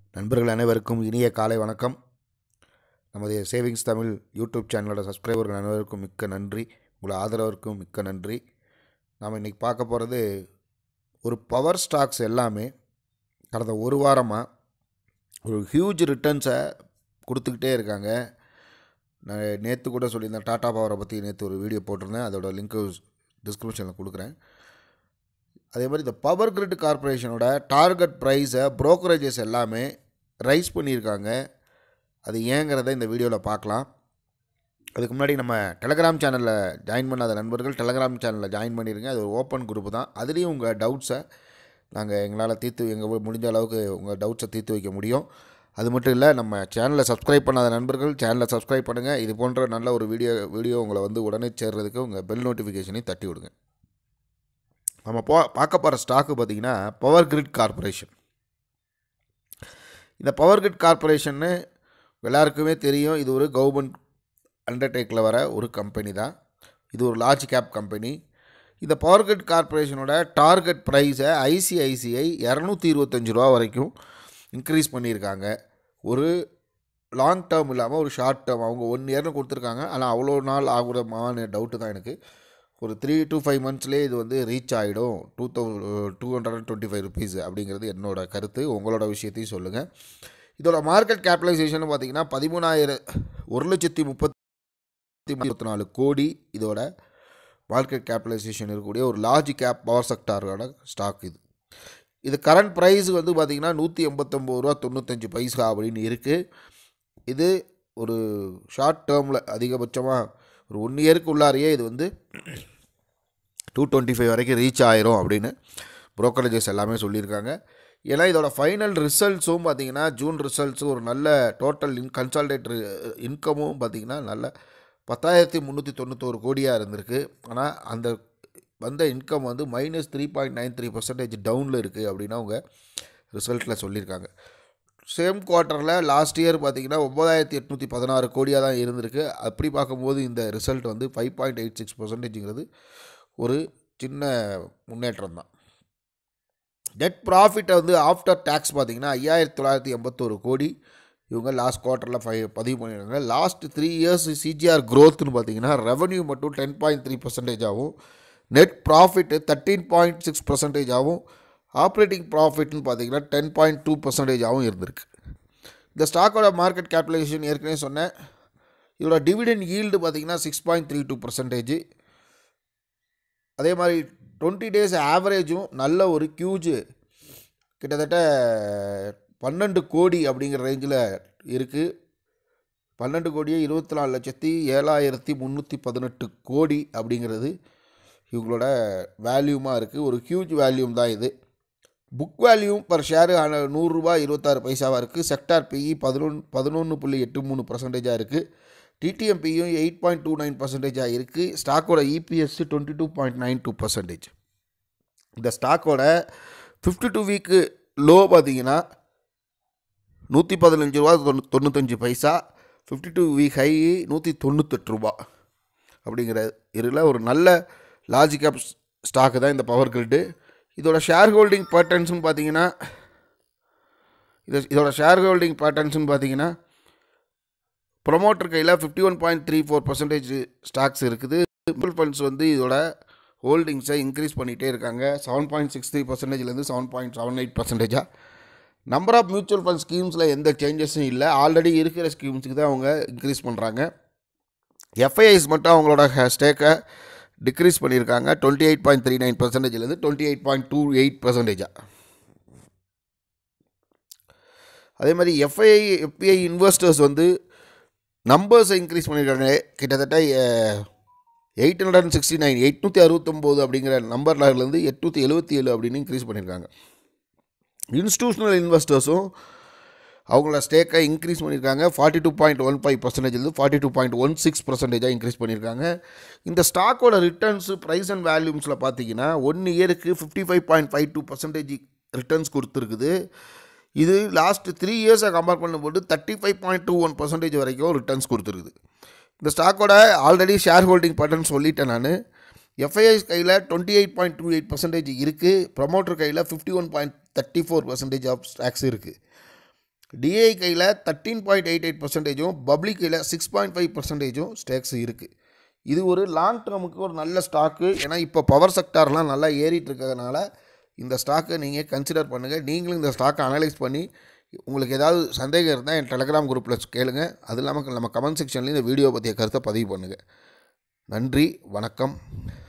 நண்பர்கள் அனைவருக்கும் இனிய காலை வணக்கம் நமது சேவிங்ஸ் தமிழ் யூடியூப் சேனலோட சப்ஸ்கிரைபர்கள் அனைவருக்கும் மிக்க நன்றி உங்கள் ஆதரவிற்கும் மிக்க நன்றி நாம் இன்றைக்கி பார்க்க போகிறது ஒரு பவர் ஸ்டாக்ஸ் எல்லாமே கடந்த ஒரு வாரமாக ஒரு ஹியூஜ் ரிட்டர்ன்ஸை கொடுத்துக்கிட்டே இருக்காங்க நான் நேற்று கூட சொல்லியிருந்தேன் டாடா பவரை பற்றி நேற்று ஒரு வீடியோ போட்டிருந்தேன் அதோட லிங்க்கு டிஸ்கிரிப்ஷனில் கொடுக்குறேன் அதே மாதிரி இந்த பவர் கிரிட் கார்ப்பரேஷனோட டார்கெட் ப்ரைஸை ப்ரோக்கரேஜஸ் எல்லாமே ரைஸ் பண்ணியிருக்காங்க அது ஏங்கிறத இந்த வீடியோவில் பார்க்கலாம் அதுக்கு முன்னாடி நம்ம டெலகிராம் சேனலில் ஜாயின் பண்ணாத நண்பர்கள் டெலகிராம் சேனலில் ஜாயின் பண்ணிடுங்க அது ஒரு ஓப்பன் குரூப் தான் அதுலேயும் உங்கள் டவுட்ஸை நாங்கள் எங்களால் தீர்த்து எங்கள் முடிஞ்ச அளவுக்கு உங்கள் டவுட்ஸை தீர்த்து வைக்க முடியும் அது மட்டும் இல்லை நம்ம சேனலை சப்ஸ்கிரைப் பண்ணாத நண்பர்கள் சேனலை சப்ஸ்கிரைப் பண்ணுங்கள் இது போன்ற நல்ல ஒரு வீடியோ வீடியோ உங்களை வந்து உடனே சேர்றதுக்கு உங்கள் பெல் நோட்டிஃபிகேஷனையும் தட்டி விடுங்க நம்ம போ பார்க்க போகிற ஸ்டாக்கு பார்த்தீங்கன்னா பவர் கிரிட் கார்ப்பரேஷன் இந்த பவர் கிரிட் கார்ப்பரேஷன்னு எல்லாருக்குமே தெரியும் இது ஒரு கவர்மெண்ட் அண்டர்டேக்கில் வர ஒரு கம்பெனி தான் இது ஒரு லார்ஜ் கேப் கம்பெனி இந்த பவர் கிரிட் கார்ப்பரேஷனோட டார்கெட் ப்ரைஸை ஐசிஐசிஐ இரநூத்தி இருபத்தஞ்சி ரூபா வரைக்கும் இன்க்ரீஸ் பண்ணியிருக்காங்க ஒரு லாங் டேர்ம் இல்லாமல் ஒரு ஷார்ட் டேர்ம் அவங்க ஒன் இயர்னு கொடுத்துருக்காங்க ஆனால் அவ்வளோ நாள் ஆகுறமான டவுட்டு தான் எனக்கு ஒரு த்ரீ டு ஃபைவ் மந்த்ஸ்லேயே இது வந்து ரீச் ஆகிடும் two thou two hundred and twenty five rupees அப்படிங்கிறது என்னோட கருத்து உங்களோட விஷயத்தையும் சொல்லுங்கள் இதோட மார்க்கெட் கேபிட்டலைசேஷன் பார்த்தீங்கன்னா பதிமூணாயிரம் ஒரு லட்சத்தி முப்பத்தி இருபத்தி நாலு கோடி இதோட மார்க்கெட் கேபிட்டலைசேஷன் இருக்கக்கூடிய ஒரு லார்ஜ் கேப் பவர் செக்டாரோட ஸ்டாக் இது இது கரண்ட் ப்ரைஸ் வந்து பார்த்திங்கன்னா நூற்றி எண்பத்தொம்போது ரூபா தொண்ணூத்தஞ்சு பைசா அப்படின்னு இருக்குது இது ஒரு ஷார்ட் டேர்மில் அதிகபட்சமாக ஒரு ஒன் இயருக்கு உள்ளாரையே இது வந்து டூ டுவெண்ட்டி ஃபைவ் வரைக்கும் ரீச் ஆயிரும் அப்படின்னு ப்ரோக்கரேஜஸ் எல்லாமே சொல்லியிருக்காங்க ஏன்னா இதோட ஃபைனல் ரிசல்ட்ஸும் பார்த்தீங்கன்னா ஜூன் ரிசல்ட்ஸும் ஒரு நல்ல டோட்டல் இன் கன்சால்டேட் இன்கமும் பார்த்திங்கன்னா நல்ல பத்தாயிரத்தி முந்நூற்றி தொண்ணூத்தோரு கோடியாக இருந்திருக்கு ஆனால் அந்த வந்த இன்கம் வந்து minus three point nine three percentage டவுனில் இருக்குது அப்படின்னு அவங்க ரிசல்ட்டில் சொல்லியிருக்காங்க சேம் குவார்ட்டரில் லாஸ்ட் இயர் பார்த்தீங்கன்னா ஒம்பதாயிரத்தி எட்நூற்றி பதினாறு கோடியாக தான் இருந்திருக்கு அப்படி பார்க்கும்போது இந்த ரிசல்ட் வந்து ஃபைவ் பாயிண்ட் எயிட் சிக்ஸ் பர்சன்டேஜுங்கிறது ஒரு சின்ன முன்னேற்றம் தான் நெட் ப்ராஃபிட்டை வந்து ஆஃப்டர் டேக்ஸ் பார்த்தீங்கன்னா ஐயாயிரத்தி தொள்ளாயிரத்தி எண்பத்தோரு கோடி இவங்க லாஸ்ட் குவார்ட்டரில் ஃபைவ் பதிவு பண்ணியிருக்காங்க லாஸ்ட் த்ரீ இயர்ஸ் சிஜிஆர் க்ரோத்னு பார்த்தீங்கன்னா ரெவன்யூ மட்டும் டென் பாயிண்ட் த்ரீ பர்சன்டேஜாகவும் net profit thirteen point six பர்சன்டேஜாகவும் ஆப்ரேட்டிங் ப்ராஃபிட்னு பார்த்தீங்கன்னா டென் பாயிண்ட் டூ பர்சன்டேஜாகவும் இருந்திருக்கு இந்த ஸ்டாக்கோட மார்க்கெட் கேபிட்டலைசேஷன் ஏற்கனவே சொன்னேன் இதோட டிவிடெண்ட் ஈல்டு பார்த்தீங்கன்னா six point three two percentage அதே மாதிரி டுவெண்ட்டி டேஸ் ஆவரேஜும் நல்ல ஒரு கியூஜ் கிட்டத்தட்ட பன்னெண்டு கோடி அப்படிங்கிற ரேஞ்சில் இருக்குது பன்னெண்டு கோடியே இருபத்தி நாலு லட்சத்தி ஏழாயிரத்தி முந்நூற்றி பதினெட்டு கோடி அப்படிங்கிறது இவங்களோட வேல்யூமாக இருக்குது ஒரு ஹியூஜ் வேல்யூம் தான் இது புக் வேல்யூம் பர் ஷேரு நூறுரூவா இருபத்தாறு பைசாவாக இருக்குது செக்டார் பிஇ பதினொன்று பதினொன்று புள்ளி எட்டு மூணு பர்சன்டேஜாக இருக்குது டிடிஎம்பியும் எயிட் பாயிண்ட் டூ நைன் பர்சன்டேஜாக இருக்குது ஸ்டாக்கோட EPS twenty two point nine two percentage இந்த ஸ்டாக்கோட ஃபிஃப்டி டூ வீக்கு லோ பார்த்தீங்கன்னா நூற்றி பதினஞ்சு ரூபா தொண்ணூ தொண்ணூத்தஞ்சு பைசா ஃபிஃப்டி டூ வீக் ஹை நூற்றி தொண்ணூத்தெட்டு ரூபா அப்படிங்கிற இதில் ஒரு நல்ல லார்ஜ் கேப் ஸ்டாக்கு தான் இந்த பவர் கிரிட்டு இதோட ஷேர் ஹோல்டிங் பேட்டர்ன்ஸ்னு பார்த்தீங்கன்னா இது இதோட ஷேர் ஹோல்டிங் பேட்டர்ன்ஸ்னு பார்த்தீங்கன்னா ப்ரொமோட்டர் கையில் fifty one point three four percentage stocks இருக்குது மியூச்சுவல் ஃபண்ட்ஸ் வந்து இதோட ஹோல்டிங்ஸை இன்க்ரீஸ் பண்ணிகிட்டே இருக்காங்க செவன் பாயிண்ட் சிக்ஸ் த்ரீ பர்சன்டேஜ்லேருந்து செவன் பாயிண்ட் செவன் எயிட் பர்சன்டேஜாக நம்பர் ஆஃப் மியூச்சுவல் ஃபண்ட் ஸ்கீம்ஸில் எந்த சேஞ்சஸும் இல்லை ஆல்ரெடி இருக்கிற ஸ்கீம்ஸுக்கு தான் அவங்க இன்க்ரீஸ் பண்ணுறாங்க எஃப்ஐஐஸ் மட்டும் அவங்களோட ஸ்டேக்கை டிக்ரீஸ் பண்ணியிருக்காங்க twenty eight point three nine பர்சன்டேஜ்லேருந்து twenty eight point two eight பர்சன்டேஜாக அதே மாதிரி எஃப்ஐஐ எஃபிஐ இன்வெஸ்டர்ஸ் வந்து நம்பர்ஸை இன்க்ரீஸ் பண்ணியிருக்காங்க கிட்டத்தட்ட eight hundred and sixty nine எட்நூற்றி அறுபத்தொம்போது அப்படிங்கிற நம்பர்லேருந்து எட்நூற்றி எழுபத்தி ஏழு அப்படின்னு இன்க்ரீஸ் பண்ணியிருக்காங்க இன்ஸ்டியூஷனல் இன்வெஸ்டர்ஸும் அவங்களோட ஸ்டேக்கை இன்க்ரீஸ் பண்ணியிருக்காங்க forty two point one five பர்சன்டேஜ்லேருந்து forty two point one six பர்சன்டேஜாக இன்க்ரீஸ் பண்ணியிருக்காங்க இந்த ஸ்டாக்கோட ரிட்டர்ன்ஸு ப்ரைஸ் அண்ட் வேல்யூம்ஸில் பார்த்தீங்கன்னா ஒன் இயருக்கு fifty five point five two percentage returns கொடுத்துருக்குது இது லாஸ்ட் த்ரீ இயர்ஸை கம்பேர் பண்ணும்போது thirty five point two one percentage வரைக்கும் ரிட்டர்ன்ஸ் கொடுத்துருக்குது இந்த ஸ்டாக்கோட ஆல்ரெடி ஷேர் ஹோல்டிங் பேட்டர்ன் சொல்லிட்டேன் நான் எஃப்ஐஎஸ் கையில் twenty eight point two eight percentage இருக்குது ப்ரமோட்டர் கையில் fifty one point thirty four percentage of stocks இருக்குது டிஐ கையில் தேர்ட்டீன் பாயிண்ட் எயிட் எயிட் பர்சன்டேஜும் பப்ளிக் கையில் சிக்ஸ் பாயிண்ட் ஃபைவ் பர்சன்டேஜும் ஸ்டேக்ஸ் இருக்குது இது ஒரு லாங் டேர்முக்கு ஒரு நல்ல ஸ்டாக்கு ஏன்னா இப்போ பவர் செக்டார்லாம் நல்லா ஏறிட்டு இருக்கிறதுனால இந்த ஸ்டாக்கை நீங்கள் கன்சிடர் பண்ணுங்கள் நீங்களும் இந்த ஸ்டாக்கை அனலைஸ் பண்ணி உங்களுக்கு ஏதாவது சந்தேகம் இருந்தால் என் டெலகிராம் குரூப்பில் கேளுங்க அது இல்லாமல் நம்ம கமெண்ட் செக்ஷன்லேயும் இந்த வீடியோ பற்றிய கருத்தை பதிவு பண்ணுங்கள் நன்றி வணக்கம்